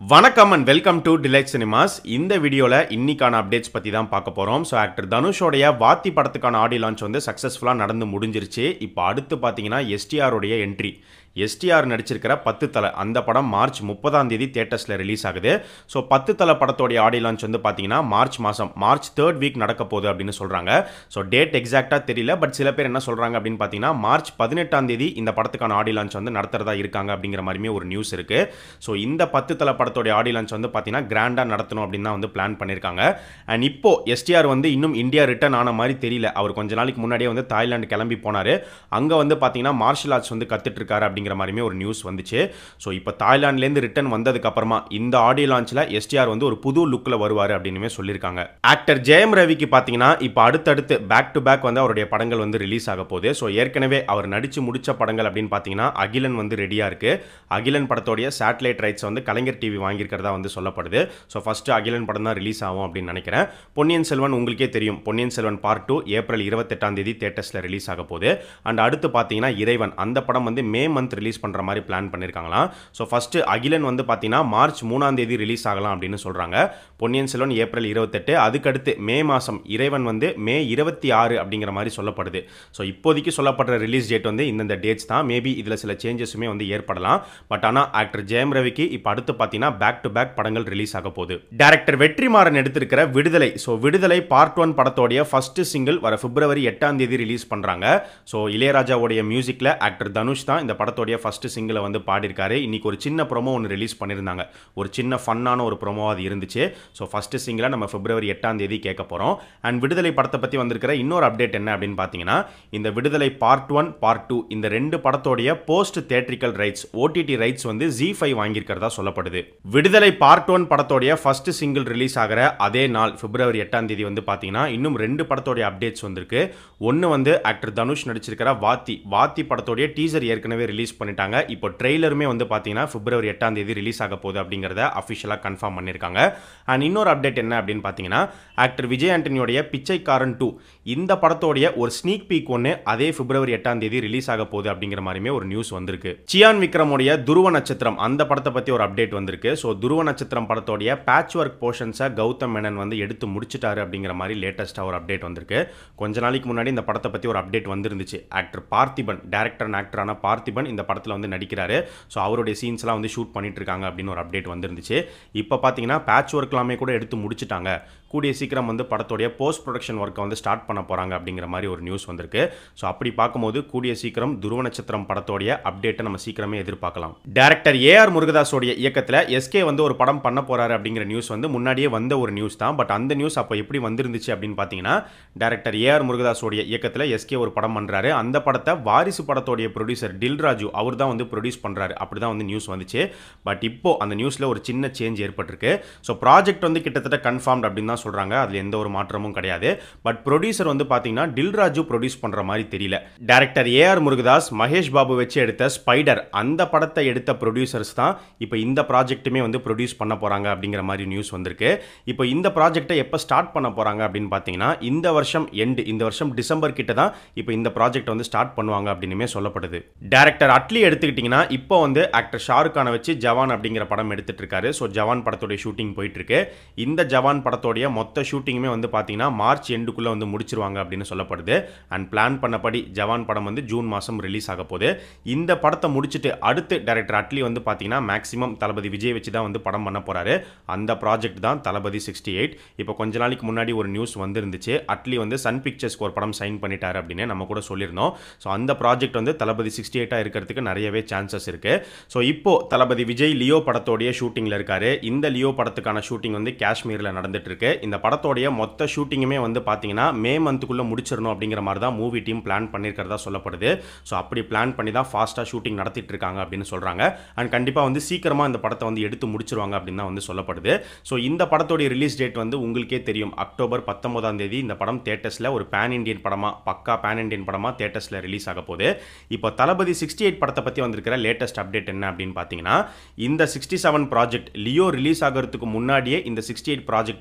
வணக்கம் and welcome to Delight Cinemas இந்த வீடியோவில் இன்னைக்கான அப்டேட்ஸ் பற்றி தான் பார்க்க போகிறோம் ஸோ ஆக்டர் தனுஷோடைய வாத்தி படத்துக்கான ஆடியோ லான்ச் வந்து சக்ஸஸ்ஃபுல்லாக நடந்து முடிஞ்சிருச்சு இப்போ அடுத்து பார்த்தீங்கன்னா எஸ்டிஆருடைய என்ட்ரி எஸ்டிஆர் நடிச்சிருக்கிற பத்து தலை அந்த படம் மார்ச் முப்பதாம் தேதி தேட்டர்ஸில் ரிலீஸ் ஆகுது ஸோ பத்து தலை படத்தோடைய ஆடியோ லான்ச் வந்து பார்த்தீங்கன்னா மார்ச் மாதம் மார்ச் தேர்ட் வீக் நடக்க போகுது அப்படின்னு சொல்கிறாங்க ஸோ டேட் எக்ஸாக்டாக தெரியல பட் சில பேர் என்ன சொல்கிறாங்க அப்படின்னு பார்த்தீங்கன்னா மார்ச் பதினெட்டாம் தேதி இந்த படத்துக்கான ஆடியோ லான்ச் வந்து நடத்துறதா இருக்காங்க அப்படிங்கிற மாதிரியுமே ஒரு நியூஸ் இருக்குது ஸோ இந்த பத்து தலை படத்தோடைய ஆடியோ லான்ச் வந்து பார்த்தீங்கன்னா கிராண்டாக நடத்தணும் அப்படின்னு தான் வந்து பிளான் பண்ணியிருக்காங்க அண்ட் இப்போ எஸ்டிஆர் வந்து இன்னும் இந்தியா ரிட்டர்ன் ஆன மாதிரி தெரியல அவர் கொஞ்ச நாளைக்கு முன்னாடியே வந்து தாய்லாந்து கிளம்பி போனார் அங்கே வந்து பார்த்தீங்கன்னா மார்ஷல் ஆர்ட்ஸ் வந்து கற்றுட்டு இருக்காரு அப்படிங்கிற மாதிரியுமே ஒரு நியூஸ் வந்துச்சு ஸோ இப்போ தாய்லாந்துலேருந்து ரிட்டர்ன் வந்ததுக்கு அப்புறமா இந்த ஆடியோ லான்ச்சில் எஸ்டிஆர் வந்து ஒரு புது லுக்கில் வருவார் அப்படின்னுமே சொல்லியிருக்காங்க ஆக்டர் ஜெயம் ரவிக்கு பார்த்தீங்கன்னா இப்போ அடுத்தடுத்து பேக் டு பேக் வந்து அவருடைய படங்கள் வந்து ரிலீஸ் ஆக போகுது ஸோ ஏற்கனவே அவர் நடித்து முடிச்ச படங்கள் அப்படின்னு பார்த்தீங்கன்னா அகிலன் வந்து ரெடியாக இருக்குது அகிலன் படத்தோடைய சேட்டலைட் ரைட்ஸ் வந்து கலைஞர் டிவி வாங்கியிருக்கிறதா வந்து சொல்லப்படுது ஸோ ஃபஸ்ட்டு அகிலன் படம் தான் ரிலீஸ் ஆகும் அப்படின்னு நினைக்கிறேன் பொன்னியின் செல்வன் உங்களுக்கே தெரியும் Ponniyin Selvan part two April இருபத்தெட்டாம் தேதி தேட்டர்ஸில் ரிலீஸ் ஆக போகுது அண்ட் அடுத்து பார்த்தீங்கன்னா இறைவன் அந்த படம் வந்து மே மந்த் ரிலீஸ் பண்ணுற மாதிரி பிளான் பண்ணியிருக்காங்களாம் ஸோ ஃபஸ்ட்டு அகிலன் வந்து பார்த்தீங்கன்னா மார்ச் மூணாம் தேதி ரிலீஸ் ஆகலாம் அப்படின்னு சொல்கிறாங்க பொன்னியின் செல்வன் ஏப்ரல் இருபத்தெட்டு அதுக்கடுத்து மே மாதம் இறைவன் வந்து மே இருபத்தி ஆறு அப்படிங்கிற மாதிரி சொல்லப்படுது ஸோ இப்போதைக்கு சொல்லப்படுற ரிலீஸ் டேட் வந்து இந்தந்த டேட்ஸ் தான் மேபி இதில் சில சேஞ்சஸுமே வந்து ஏற்படலாம் பட் ஆனால் ஆக்டர் ஜெயம் ரவிக்கு இப்போ அடுத்து பார்த்தீங்கன்னா பேக் டு பேக் படங்கள் ரிலீஸ் ஆக போகுது டேரக்டர் வெற்றிமாறன் எடுத்திருக்கிற Viduthalai so Viduthalai part one படத்தோடைய ஃபர்ஸ்ட் சிங்கிள் வர பிப்ரவரி எட்டாம் தேதி ரிலீஸ் பண்ணுறாங்க ஸோ இளையராஜாவுடைய மியூசிக்கில் ஆக்டர் தனுஷ் தான் இந்த படத்தோடைய ஃபர்ஸ்ட் சிங்கிளை வந்து பாடியிருக்காரு இன்னைக்கு ஒரு சின்ன ப்ரோமோ ஒன்று ரிலீஸ் பண்ணியிருந்தாங்க ஒரு சின்ன ஃபன்னான ஒரு ப்ரோமோ அது இருந்துச்சு ஸோ ஃபர்ஸ்ட் சிங்கிளை நம்ம பிப்ரவரி எட்டாம் தேதி கேட்க போகிறோம் அண்ட் விடுதலை படத்தை பற்றி வந்திருக்கிற இன்னொரு அப்டேட் என்ன அப்படின்னு பார்த்தீங்கன்னா இந்த விடுதலை பார்ட் ஒன் பார்ட் டூ இந்த ரெண்டு படத்தோடைய post theatrical rights OTT rights வந்து ஜி ஃபைவ் வாங்கியிருக்கிறதா சொல்லப்படுது விடுதலை பார்ட் ஒன் படத்தோடைய ஃபர்ஸ்ட் சிங்கிள் ரிலீஸ் ஆகிற அதே நாள் பிப்ரவரி எட்டாம் தேதி வந்து பார்த்தீங்கன்னா இன்னும் ரெண்டு படத்தோடைய அப்டேட்ஸ் வந்திருக்கு ஒன்று வந்து ஆக்டர் தனுஷ் நடிச்சிருக்கிற வாத்தி வாத்தி படத்தோடைய டீசர் ஏற்கனவே ரிலீஸ் பண்ணிட்டாங்க இப்போ ட்ரெய்லருமே வந்து பார்த்தீங்கன்னா பிப்ரவரி எட்டாம் தேதி ரிலீஸ் ஆக போகுது அப்படிங்கிறத அஃபிஷியலாக கன்ஃபார்ம் பண்ணியிருக்காங்க அண்ட் இன்னொரு அப்டேட் என்ன அப்படின்னு பார்த்தீங்கன்னா ஆக்டர் விஜய் ஆண்டனியோடைய பிச்சைக்காரன் டூ இந்த படத்தோடைய ஒரு ஸ்னீக் பீக் ஒன்று அதே பிப்ரவரி எட்டாம் தேதி ரிலீஸ் ஆக போகுது அப்படிங்கிற மாதிரியுமே ஒரு நியூஸ் வந்திருக்கு சியான் விக்ரமோடைய துருவ நட்சத்திரம் அந்த படத்தை பற்றி ஒரு அப்டேட் வந்திருக்கு ஸோ துருவ நட்சத்திரம் படத்தோடைய பேட்ச் ஒர்க் போர்ஷன்ஸை கௌதம் மேனன் வந்து எடுத்து முடிச்சிட்டாரு அப்படிங்கிற மாதிரி லேட்டஸ்ட்டாக ஒரு அப்டேட் வந்திருக்கு கொஞ்ச நாளைக்கு முன்னாடி இந்த படத்தை பற்றி ஒரு அப்டேட் வந்திருந்துச்சு ஆக்டர் பார்த்திபன் டேரக்டர் அண்ட் ஆக்டரான பார்த்திபன் இந்த படத்தில் வந்து நடிக்கிறாரு ஸோ அவருடைய சீன்ஸ்லாம் வந்து ஷூட் பண்ணிட்டு இருக்காங்க அப்படின்னு ஒரு அப்டேட் வந்துருந்துச்சு இப்போ பார்த்தீங்கன்னா பேட்ச் ஒர்க்லாமே கூட எடுத்து முடிச்சிட்டாங்க கூடிய சீக்கிரம் வந்து படத்தோடைய போஸ்ட் ப்ரொடக்ஷன் ஒர்க்கை வந்து ஸ்டார்ட் பண்ண போகிறாங்க அப்படிங்கிற மாதிரி ஒரு நியூஸ் வந்திருக்கு ஸோ அப்படி பார்க்கும்போது கூடிய சீக்கிரம் துருவ நட்சத்திரம் படத்தோடைய அப்டேட்டை நம்ம சீக்கிரமே எதிர்பார்க்கலாம் டேரக்டர் ஏஆர் முருகதாஸோடைய இயக்கத்தில் எஸ்கே வந்து ஒரு படம் பண்ண போறாரு அப்படிங்கிற நியூஸ் வந்து முன்னாடியே வந்த ஒரு நியூஸ் தான் பட் அந்த நியூஸ் அப்போ எப்படி வந்திருந்துச்சு அப்படின்னு பார்த்தீங்கன்னா டேரக்டர் ஏஆர் முருகதாஸோடைய இயக்கத்தில் எஸ்கே ஒரு படம் பண்ணுறாரு அந்த படத்தை வாரிசு படத்தோடைய ப்ரொடியூசர் டில்ராஜு அவர் தான் வந்து ப்ரொடியூஸ் பண்ணுறாரு அப்படி தான் வந்து நியூஸ் வந்துச்சு பட் இப்போ அந்த நியூஸில் ஒரு சின்ன சேஞ்ச் ஏற்பட்டிருக்கு ஸோ ப்ராஜெக்ட் வந்து கிட்டத்தட்ட கன்ஃபார்ம்ட் அப்படின்னு தான் சொல்கிறாங்க அதில் எந்த ஒரு மாற்றமும் கிடையாது பட் ப்ரொடியூசர் வந்து பார்த்தீங்கன்னா டில்ராஜு ப்ரொடியூஸ் பண்ணுற மாதிரி தெரியல டேரக்டர் ஏஆர் முருகதாஸ் மகேஷ் பாபு வச்சு எடுத்த ஸ்பைடர் அந்த படத்தை எடுத்த ப்ரொடியூசர்ஸ் தான் இப்போ இந்த ப்ராஜெக்ட்டுமே வந்து ப்ரொடியூஸ் பண்ண போகிறாங்க அப்படிங்கிற மாதிரி நியூஸ் வந்திருக்கு இப்போ இந்த ப்ராஜெக்ட்டை எப்போ ஸ்டார்ட் பண்ண போகிறாங்க அப்படின்னு பார்த்தீங்கன்னா இந்த வருஷம் எண்டு இந்த வருஷம் டிசம்பர் கிட்ட தான் இப்போ இந்த ப்ராஜெக்ட் வந்து ஸ்டார்ட் பண்ணுவாங்க அப்படின்னுமே சொல்லப்படுது டேரக்டர் அட்லி எடுத்துக்கிட்டிங்கன்னா இப்போ வந்து ஆக்டர் ஷாருக் கானை வச்சு ஜவான் அப்படிங்கிற படம் எடுத்துட்டு இருக்காரு ஸோ ஜவான் படத்தோடைய ஷூட்டிங் போயிட்டு இருக்கு இந்த ஜவான் படத்தோடைய மொத்த ஷூட்டிங்குமே வந்து பார்த்தீங்கன்னா மார்ச் எண்டுக்குள்ளே வந்து முடிச்சிருவாங்க அப்படின்னு சொல்லப்படுது அண்ட் பிளான் பண்ணபடி ஜவான் படம் வந்து ஜூன் மாதம் ரிலீஸ் ஆக போகுது இந்த படத்தை முடிச்சுட்டு அடுத்து டேரக்டர் அட்லி வந்து பார்த்தீங்கன்னா மேக்ஸிமம் தளபதி விஜய் வச்சு தான் வந்து படம் பண்ண போறாரு அந்த ப்ராஜெக்ட் தான் தளபதி சிக்ஸ்டி எயிட் இப்போ கொஞ்ச நாளைக்கு முன்னாடி ஒரு நியூஸ் வந்துருந்துச்சு அட்லி வந்து சன் பிக்சர்ஸ்க்கு ஒரு படம் சைன் பண்ணிட்டாரு அப்படின்னு நம்ம கூட சொல்லியிருந்தோம் ஸோ அந்த ப்ராஜெக்ட் வந்து தளபதி சிக்ஸ்டி எயிட்டாக இருக்கிறதுக்கு நிறையவே சான்சஸ் இருக்கு ஸோ இப்போ தளபதி விஜய் லியோ படத்தோடைய ஷூட்டிங்கில் இருக்காரு இந்த லியோ படத்துக்கான ஷூட்டிங் வந்து காஷ்மீரில் நடந்துட்டு இருக்கு இந்த படத்தோடைய மொத்த ஷூட்டிங்குமே வந்து பார்த்தீங்கன்னா மே மந்த்துக்குள்ளே முடிச்சிடணும் அப்படிங்கிற மாதிரி தான் மூவி டீம் பிளான் பண்ணியிருக்கிறதா சொல்லப்படுது ஸோ அப்படி பிளான் பண்ணி தான் ஃபாஸ்ட்டாக ஷூட்டிங் நடத்திட்டு இருக்காங்க அப்படின்னு சொல்கிறாங்க அண்ட் கண்டிப்பாக வந்து சீக்கிரமாக இந்த படத்தை வந்து எடுத்து முடிச்சிருவாங்க அப்படின்னு தான் வந்து சொல்லப்படுது ஸோ இந்த படத்தோடைய ரிலீஸ் டேட் வந்து உங்களுக்கே தெரியும் அக்டோபர் பத்தொன்பதாம் தேதி இந்த படம் தேட்டர்ஸில் ஒரு பேன் இண்டியன் படமாக பக்கா பேன் இண்டியன் படமாக தேட்டர்ஸில் ரிலீஸ் ஆக போகுது இப்போ தளபதி சிக்ஸ்டி எயிட் படத்தை பற்றி வந்திருக்கிற லேட்டஸ்ட் அப்டேட் என்ன அப்படின்னு பார்த்தீங்கன்னா இந்த sixty seven project Leo release ஆகிறதுக்கு முன்னாடியே இந்த சிக்ஸ்டி எயிட் ப்ராஜெக்ட்டை வந்து ஸ்டார்ட்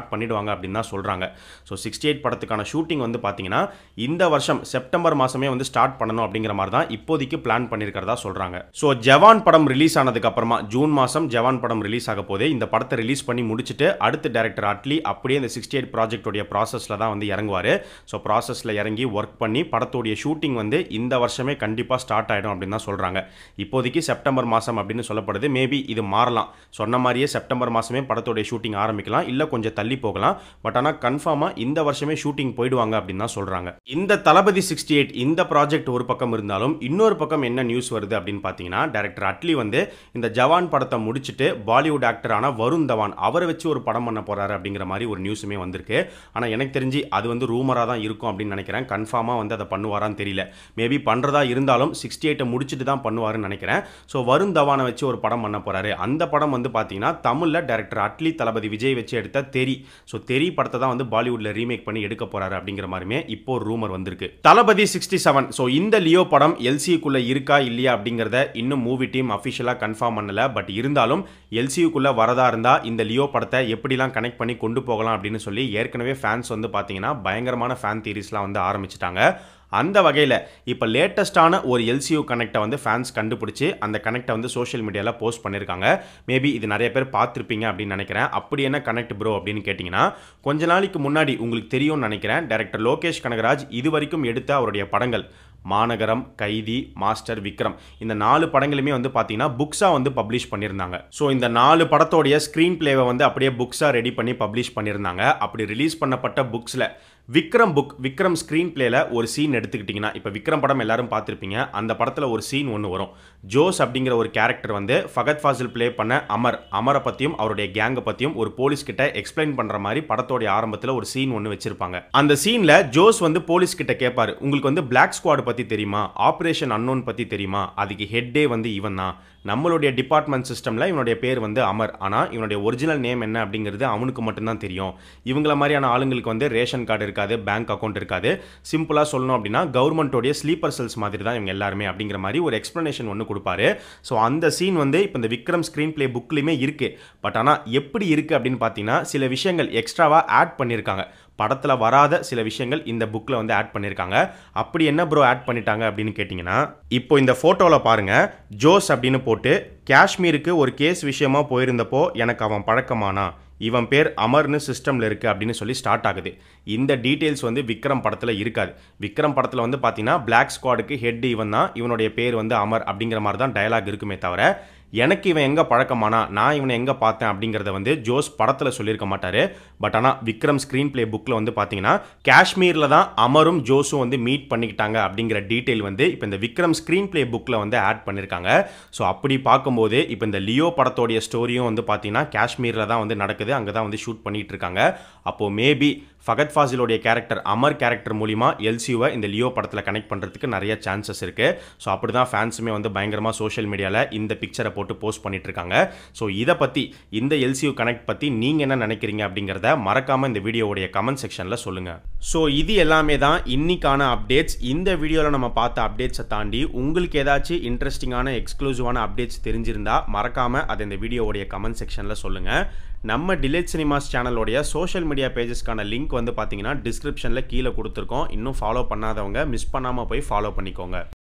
ஸ்டார்ட் பண்ணிடுவாங்க அப்படின்னு தான் சொல்கிறாங்க ஸோ சிக்ஸ்டி எயிட் படத்துக்கான ஷூட்டிங் வந்து பார்த்தீங்கன்னா இந்த வருஷம் செப்டம்பர் மாதமே வந்து ஸ்டார்ட் பண்ணணும் அப்படிங்கிற மாதிரி தான் இப்போதைக்கு பிளான் பண்ணியிருக்கிறதா சொல்கிறாங்க ஸோ ஜவான் படம் ரிலீஸ் ஆனதுக்கு அப்புறமா ஜூன் மாதம் ஜவான் படம் ரிலீஸ் ஆக போதே இந்த படத்தை ரிலீஸ் பண்ணி முடிச்சுட்டு அடுத்த டேரக்டர் அட்லி அப்படியே இந்த சிக்ஸ்டி எயிட் ப்ராஜெக்டோடைய ப்ராசஸில் தான் வந்து இறங்குவார் ஸோ ப்ராசஸில் இறங்கி ஒர்க் பண்ணி படத்தோடைய ஷூட்டிங் வந்து இந்த வருஷமே கண்டிப்பாக ஸ்டார்ட் ஆகிடும் அப்படின்னு தான் சொல்கிறாங்க இப்போதைக்கு செப்டம்பர் மாதம் அப்படின்னு சொல்லப்படுது மேபி இது மாறலாம் சொன்ன மாதிரியே செப்டம்பர் மாதமே படத்தோடைய ஷூட்டிங் ஆரம்பிக்கலாம் இல்லை கொஞ்சம் தள்ளி போகலாம் பட் ஆனால் கன்ஃபார்மாக இந்த வருஷமே ஷூட்டிங் போயிடுவாங்க அப்படின்னு தான் சொல்கிறாங்க இந்த தளபதி சிக்ஸ்டி எயிட் இந்த ப்ராஜெக்ட் ஒரு பக்கம் இருந்தாலும் இன்னொரு பக்கம் என்ன நியூஸ் வருது அப்படின்னு பார்த்தீங்கன்னா டேரக்டர் அட்லி வந்து இந்த ஜவான் படத்தை முடிச்சுட்டு பாலிவுட் ஆக்டரான வருண் தவான் அவரை வச்சு ஒரு படம் பண்ண போறாரு அப்படிங்கிற மாதிரி ஒரு நியூஸுமே வந்திருக்கு ஆனால் எனக்கு தெரிஞ்சு அது வந்து ரூமராக தான் இருக்கும் அப்படின்னு நினைக்கிறேன் கன்ஃபார்மாக வந்து அதை பண்ணுவாரான்னு தெரியல மேபி பண்ணுறதா இருந்தாலும் சிக்ஸ்டி எயிட்டை முடிச்சுட்டு தான் பண்ணுவாருன்னு நினைக்கிறேன் ஸோ வருண் தவானை வச்சு ஒரு படம் பண்ண போறாரு அந்த படம் வந்து பார்த்தீங்கன்னா தமிழில் டேரக்டர் அட்லி தளபதி விஜய் வச்சு எடுத்த தெரி ஸோ தெரி படத்தை தான் வந்து பாலிவுட்ல ரீமேக் பண்ணி எடுக்க போறாரு அப்படிங்கிற மாதிரிமே இப்போ ஒரு ரூமர் வந்திருக்கு தளபதி சிக்ஸ்டி செவன் ஸோ இந்த லியோ படம் எல்சிக்குள்ள இருக்கா இல்லையா அப்படிங்கிறத இன்னும் மூவி டீம் அஃபிஷியலாக கன்ஃபார்ம் பண்ணல பட் இருந்தாலும் எல்சியுக்குள்ள வரதா இருந்தா இந்த லியோ படத்தை எப்படிலாம் கனெக்ட் பண்ணி கொண்டு போகலாம் அப்படின்னு சொல்லி ஏற்கனவே ஃபேன்ஸ் வந்து பார்த்தீங்கன்னா பயங்கரமான ஃபேன் தியரிஸ்லாம் வந்து ஆரம்பிச்சிட்டாங்க அந்த வகையில் இப்போ லேட்டஸ்ட்டான ஒரு எல்சியூ கனெக்டை வந்து ஃபேன்ஸ் கண்டுபிடிச்சி அந்த கனெக்டை வந்து சோஷியல் மீடியாவில் போஸ்ட் பண்ணியிருக்காங்க மேபி இது நிறைய பேர் பார்த்துருப்பீங்க அப்படின்னு நினைக்கிறேன் அப்படி என்ன கனெக்ட் ப்ரோ அப்படின்னு கேட்டிங்கன்னா கொஞ்ச நாளைக்கு முன்னாடி உங்களுக்கு தெரியும்னு நினைக்கிறேன் டேரக்டர் லோகேஷ் கனகராஜ் இது வரைக்கும் எடுத்த அவருடைய படங்கள் மாநகரம் கைதி மாஸ்டர் விக்ரம் இந்த நாலு படங்களுமே வந்து பார்த்தீங்கன்னா புக்ஸாக வந்து பப்ளிஷ் பண்ணியிருந்தாங்க ஸோ இந்த நாலு படத்தோடைய ஸ்க்ரீன் பிளேவை வந்து அப்படியே புக்ஸாக ரெடி பண்ணி பப்ளிஷ் பண்ணியிருந்தாங்க அப்படி ரிலீஸ் பண்ணப்பட்ட புக்ஸில் விக்ரம் புக் விக்ரம் ஸ்க்ரீன் பிளேல ஒரு சீன் எடுத்துக்கிட்டிங்கன்னா இப்போ விக்ரம் படம் எல்லாரும் பார்த்துருப்பீங்க அந்த படத்தில் ஒரு சீன் ஒன்று வரும் ஜோஸ் அப்படிங்கிற ஒரு கேரக்டர் வந்து ஃபகத் ஃபாசில் ப்ளே பண்ண அமர் அமரை பற்றியும் அவருடைய கேங்கை பற்றியும் ஒரு போலீஸ் கிட்ட எக்ஸ்பிளைன் பண்ணுற மாதிரி படத்தோடைய ஆரம்பத்தில் ஒரு சீன் ஒன்று வச்சிருப்பாங்க அந்த சீனில் ஜோஸ் வந்து போலீஸ் கிட்ட கேட்பாரு உங்களுக்கு வந்து பிளாக் ஸ்குவாட் பற்றி தெரியுமா ஆப்ரேஷன் அன்னோன் பற்றி தெரியுமா அதுக்கு ஹெட்டே வந்து இவன் தான் நம்மளுடைய டிபார்ட்மெண்ட் சிஸ்டமில் இவனுடைய பேர் வந்து அமர் ஆனால் இவனுடைய ஒரிஜினல் நேம் என்ன அப்படிங்கிறது அவனுக்கு மட்டும்தான் தெரியும் இவங்கள மாதிரியான ஆளுங்களுக்கு வந்து ரேஷன் கார்டு இருக்காது பேங்க் அக்கௌண்ட் இருக்காது சிம்பிளாக சொல்லணும் அப்படின்னா கவர்மெண்ட்டோடைய ஸ்லீப்பர் செல்ஸ் மாதிரி தான் இவங்க எல்லாருமே அப்படிங்கிற மாதிரி ஒரு எக்ஸ்ப்ளனேஷன் ஒன்று கொடுப்பாரு ஸோ அந்த சீன் வந்து இப்போ இந்த விக்ரம் ஸ்க்ரீன் பிளே புக்லேயுமே இருக்குது பட் ஆனால் எப்படி இருக்குது அப்படின்னு பார்த்தீங்கன்னா சில விஷயங்கள் எக்ஸ்ட்ராவாக ஆட் பண்ணியிருக்காங்க படத்தில் வராத சில விஷயங்கள் இந்த புக்கில் வந்து ஆட் பண்ணியிருக்காங்க அப்படி என்ன ப்ரோ ஆட் பண்ணிட்டாங்க அப்படின்னு கேட்டிங்கன்னா இப்போ இந்த ஃபோட்டோவில் பாருங்கள் ஜோஸ் அப்படின்னு போட்டு காஷ்மீருக்கு ஒரு கேஸ் விஷயமா போயிருந்தப்போ எனக்கு அவன் பழக்கமானா இவன் பேர் அமர்னு சிஸ்டமில் இருக்குது அப்படின்னு சொல்லி ஸ்டார்ட் ஆகுது இந்த டீட்டெயில்ஸ் வந்து விக்ரம் படத்தில் இருக்காது விக்ரம் படத்தில் வந்து பார்த்தீங்கன்னா பிளாக் ஸ்குவாடுக்கு ஹெட் இவன் தான் இவனுடைய பேர் வந்து அமர் அப்படிங்கிற மாதிரி தான் டயலாக் இருக்குமே தவிர எனக்கு இவன் எங்கே பழக்கமானா நான் இவனை எங்கே பார்த்தேன் அப்படிங்கிறத வந்து ஜோஸ் படத்தில் சொல்லியிருக்க மாட்டார் பட் ஆனால் விக்ரம் ஸ்க்ரீன் பிளே புக்கில் வந்து பார்த்தீங்கன்னா காஷ்மீரில் தான் அமரும் ஜோஸும் வந்து மீட் பண்ணிக்கிட்டாங்க அப்படிங்கிற டீட்டெயில் வந்து இப்போ இந்த விக்ரம் ஸ்க்ரீன் பிளே புக்கில் வந்து ஆட் பண்ணியிருக்காங்க ஸோ அப்படி பார்க்கும்போது இப்போ இந்த லியோ படத்தோடைய ஸ்டோரியும் வந்து பார்த்தீங்கன்னா காஷ்மீரில் தான் வந்து நடக்குது அங்கே தான் வந்து ஷூட் பண்ணிட்டு இருக்காங்க அப்போது மேபி ஃபகத் ஃபாசிலோடைய கேரக்டர் அமர் கேரக்டர் மூலிமா எல்சியூவை இந்த லியோ படத்தில் கனெக்ட் பண்ணுறதுக்கு நிறைய சான்சஸ் இருக்குது ஸோ அப்படி தான் ஃபேன்ஸுமே வந்து பயங்கரமாக சோஷியல் மீடியாவில் இந்த பிக்சரை போட்டு போஸ்ட் பண்ணிட்டு இருக்காங்க ஸோ இதை பற்றி இந்த எல்சியூ கனெக்ட் பற்றி நீங்கள் என்ன நினைக்கிறீங்க அப்படிங்கிறத மறக்காமல் இந்த வீடியோவுடைய கமெண்ட் செக்ஷனில் சொல்லுங்கள் ஸோ இது எல்லாமே தான் இன்னைக்கான அப்டேட்ஸ் இந்த வீடியோவில் நம்ம பார்த்த அப்டேட்ஸை தாண்டி உங்களுக்கு ஏதாச்சும் இன்ட்ரெஸ்டிங்கான எக்ஸ்க்ளூசிவான அப்டேட்ஸ் தெரிஞ்சிருந்தா மறக்காமல் அதை இந்த வீடியோவுடைய கமெண்ட் செக்ஷனில் சொல்லுங்கள் நம்ம டிலேட் சினிமாஸ் சேனலோடைய சோஷியல் மீடியா பேஜஸ்க்கான லிங்க் வந்து பார்த்தீங்கன்னா டிஸ்கிரிப்ஷனில் கீழே கொடுத்துருக்கோம் இன்னும் ஃபாலோ பண்ணாதவங்க மிஸ் பண்ணாமல் போய் ஃபாலோ பண்ணிக்கோங்க